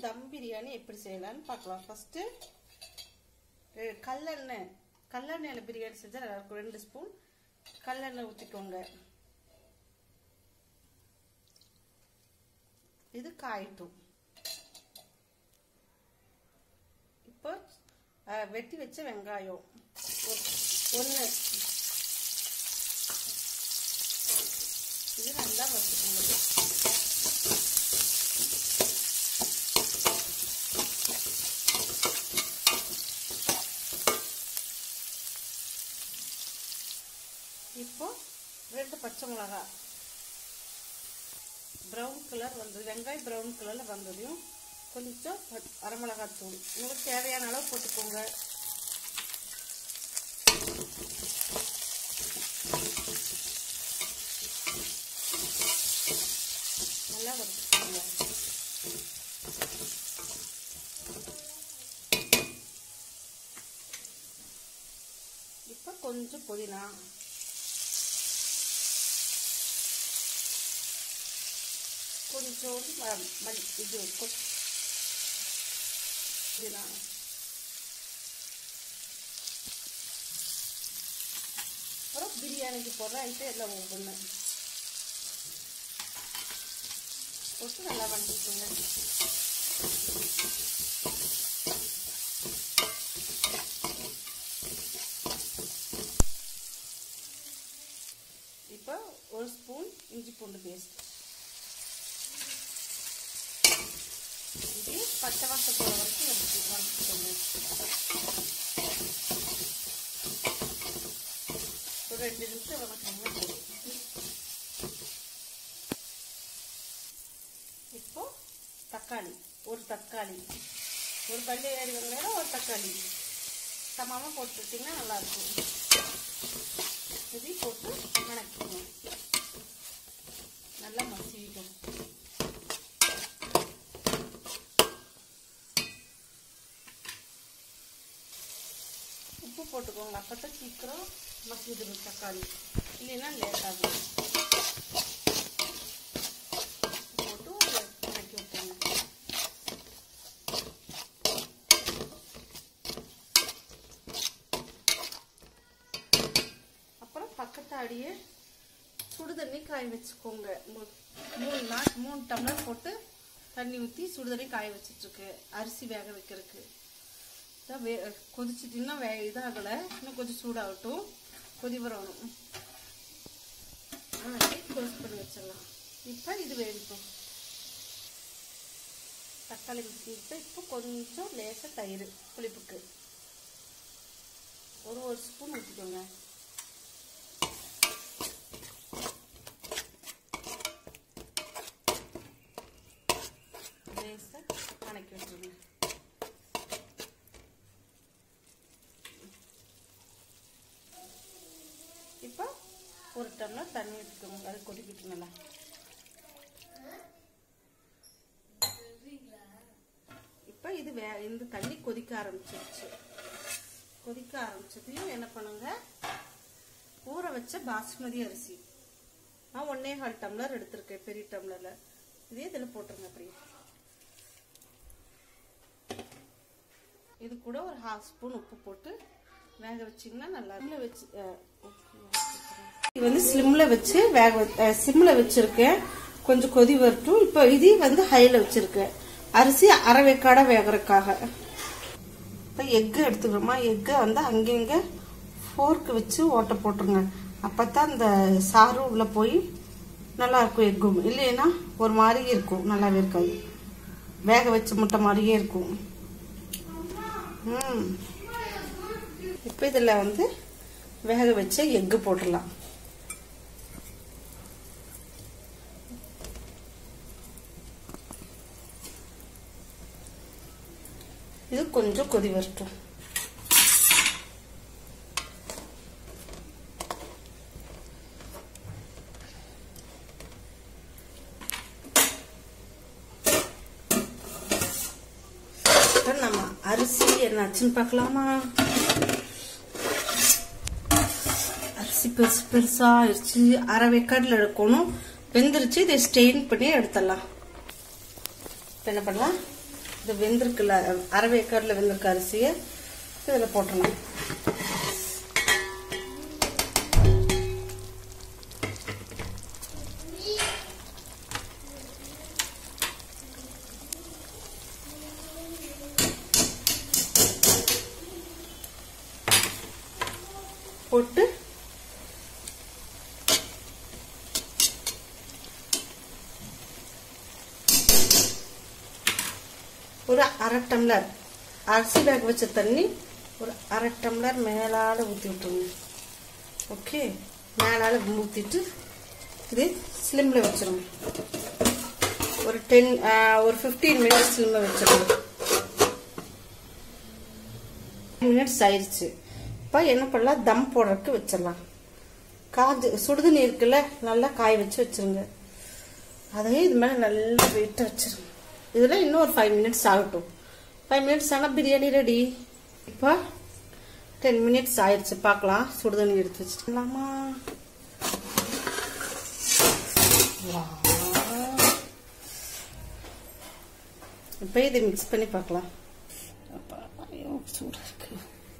தம் பிரியாணி எப்படி செய்யலாம்னு பார்க்கலாம் ஃபர்ஸ்ட் கல்லெண்ணெய் கல்லெண்ணெயில் பிரியாணி செஞ்சால் நல்லா இருக்கும் ரெண்டு ஸ்பூன் கல்லெண்ணெய் ஊற்றிக்கோங்க இது காயட்டும் இப்போ அஹ், வெட்டி வச்ச வெங்காயம் ஒன்று இது நல்லா வறுத்துக்கோங்க இப்போ ரெண்டு பச்சை மிளகா ப்ரௌன் கலர் வந்தது வெங்காயம் ப்ரௌன் கலரில் வந்ததையும் கொஞ்சம் ப- வரமிளகாய் தூள் உங்களுக்கு தேவையான அளவு போட்டுக்கோங்க நல்லா வறுத்துக்கோங்க இப்போ கொஞ்சம் புதினா கொஞ்சோண்டு ம- மல்லி இது கொ- புதினா அப்புறம் பிரியாணிக்கு போடுற ஐட்டம் எல்லாம் ஒவ்வொன்று போட்டு நல்லா பண்ணிக்கோங்க இப்போ ஒரு ஸ்பூன் இஞ்சி பூண்டு பேஸ்ட் இது பச்சை வாசம் போகிற வரைக்கும் எடுத்து வறுத்துக்கோங்க ஒரு ரெண்டு நிமிஷம் வதக்கணும் போதும் இப்போ தக்காளி ஒரு தக்காளி ஒரு பள்ளி ஏறி வெங்காயம் ஒரு தக்காளி சமமாக போட்டுட்டிங்கன்னா நல்லாயிருக்கும் இதையும் போட்டு வணக்கணும் நல்லா மசிவிக்கும் உப்பு போட்டுக்கோங்க அப்போ தான் சீக்கிரம் மசிதுடும் தக்காளி இல்லைன்னா லேட் ஆகும் போட்டு வணக்கி விட்டுருங்க அப்புறம் பக்கத்தாடியே சுடு தண்ணி காய வச்சுக்கோங்க மூ- மூணு நாள் மூணு டம்ளர் போட்டு தண்ணி ஊற்றி சுடு தண்ணி காய வச்சிட்ருக்கு அரிசி வேக வைக்கிறதுக்கு இதான் வே கொதிச்சிட்டிங்கன்னா வே இதாகலை இன்னும் கொஞ்சம் சூடாகட்டும் கொதி வரணும் ஆ க்ளோஸ் பண்ணி வச்சிடலாம் இப்போ இது வேகட்டும் தக்காளி ஊற்றிட்டு இப்போ கொஞ்சம் லேசாக தயிர் புளிப்புக்கு ஒரு ஒரு ஸ்பூன் ஊற்றிக்கோங்க லேசாக கணக்கி வச்சுருங்க இப்போ ஒரு டம்ளர் தண்ணி ஊற்றிக்கோங்க அது கொதிக்கிட்டு நல்லா இப்போ இது வே இந்த தண்ணி கொதிக்க ஆரம்பிச்சிருச்சு கொதிக்க ஆரம்பிச்சதையும் என்ன பண்ணுங்க ஊற வச்ச பாஸ்மதி அரிசி நான் ஒன்னே கால் டம்ளர் எடுத்திருக்கேன் பெரிய டம்ளர்ல இதே இதில் போட்டுருங்க அப்படியே இது கூட ஒரு ஹாஃப் ஸ்பூன் உப்பு போட்டு வேக வச்சிங்கன்னா நல்லா ஸ்லிம்ல வச்சு அஹ், இது வந்து ஸ்லிம்ல வச்சு வேக சிம்ல வச்சிருக்கேன் கொஞ்சம் கொதி வரட்டும் இப்போ இது வந்து ஹைல வச்சிருக்கேன் அரிசி அரை வேக்காட வேகறதுக்காக இப்போ எக்கு எடுத்துக்கிறோமா எக்கை வந்து அங்கங்க ஃபோர்க்கு வச்சு ஓட்டை போட்டுருங்க அப்போ தான் இந்த சாறு உள்ளே போய் நல்லா இருக்கும் எக்கும் இல்லைன்னா ஒரு மாதிரி இருக்கும் நல்லாவே இருக்காது வேக வச்ச முட்டை மாதிரியே இருக்கும் ம் இப்போ இதில் வந்து வேக வச்ச எக்கு போட்டுடலாம் இது கொஞ்சம் கொதி வரட்டும் இப்ப நம்ம அரிசி என்னாச்சுன்னு பார்க்கலாமா அரிசி பெருசு பெருசா ஆயிடுச்சு அரை வெக்காடில் எடுக்கணும் வெந்துருச்சு இதை ஸ்டெயின் பண்ணி எடுத்துடலாம் இப்போ என்ன பண்ணலாம் இந்த வெந்திருக்குல்ல அரை வேக்காடில் வெந்திருக்க அரிசியை இதில் போட்டுடணும் போட்டு ஒரு அரை டம்ளர் அரிசி வேக வச்ச தண்ணி ஒரு அரை டம்ளர் மேலால ஊற்றி விட்டுருங்க ஓகே மேலால ஊற்றிட்டு இது ஸ்லிம்ல வச்சிருங்க ஒரு டென் ஒரு ஃபிஃப்டீன் மினிட்ஸ் ஸ்லிம்ல வச்சிருங்க மினிட்ஸ் ஆயிடுச்சு இப்போ என்ன பண்ணலாம் தம் போடுறதுக்கு வச்சிடலாம் காஞ்சு சுடுதண்ணி இருக்குல்ல நல்லா காய வச்சு வச்சிருங்க அதையே இது மேலே நல்லா வெயிட்ட வச்சிருங்க இதில் இன்னும் ஒரு ஃபைவ் மினிட்ஸ் ஆகட்டும் ஃபைவ் மினிட்ஸ் ஆனால் பிரியாணி ரெடி இப்போ டென் மினிட்ஸ் ஆயிடுச்சு பார்க்கலாம் சுடுதண்ணி எடுத்து வச்சுக்கலாமா இப்போ இதை மிக்ஸ் பண்ணி பார்க்கலாம் அப்பா ஐயோ சூடாக இருக்கு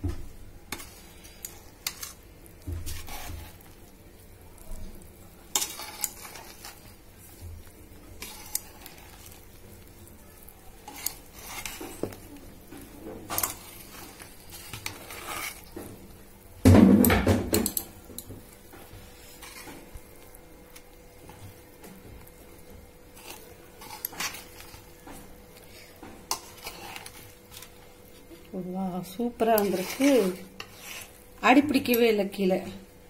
வா சூப்பராக வந்திருக்கு அடி பிடிக்கவே இல்லை கீழே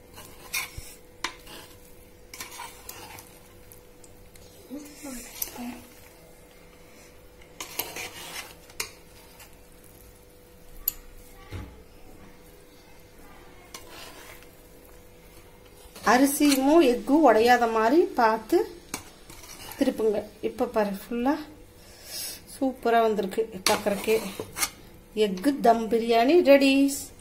அரிசியும் எக்கும் உடையாத மாதிரி பார்த்து திருப்புங்க இப்போ பாரு ஃபுல்லாக சூப்பராக வந்திருக்கு பார்க்குறக்கே எக்கு தம் பிரியாணி ரெடி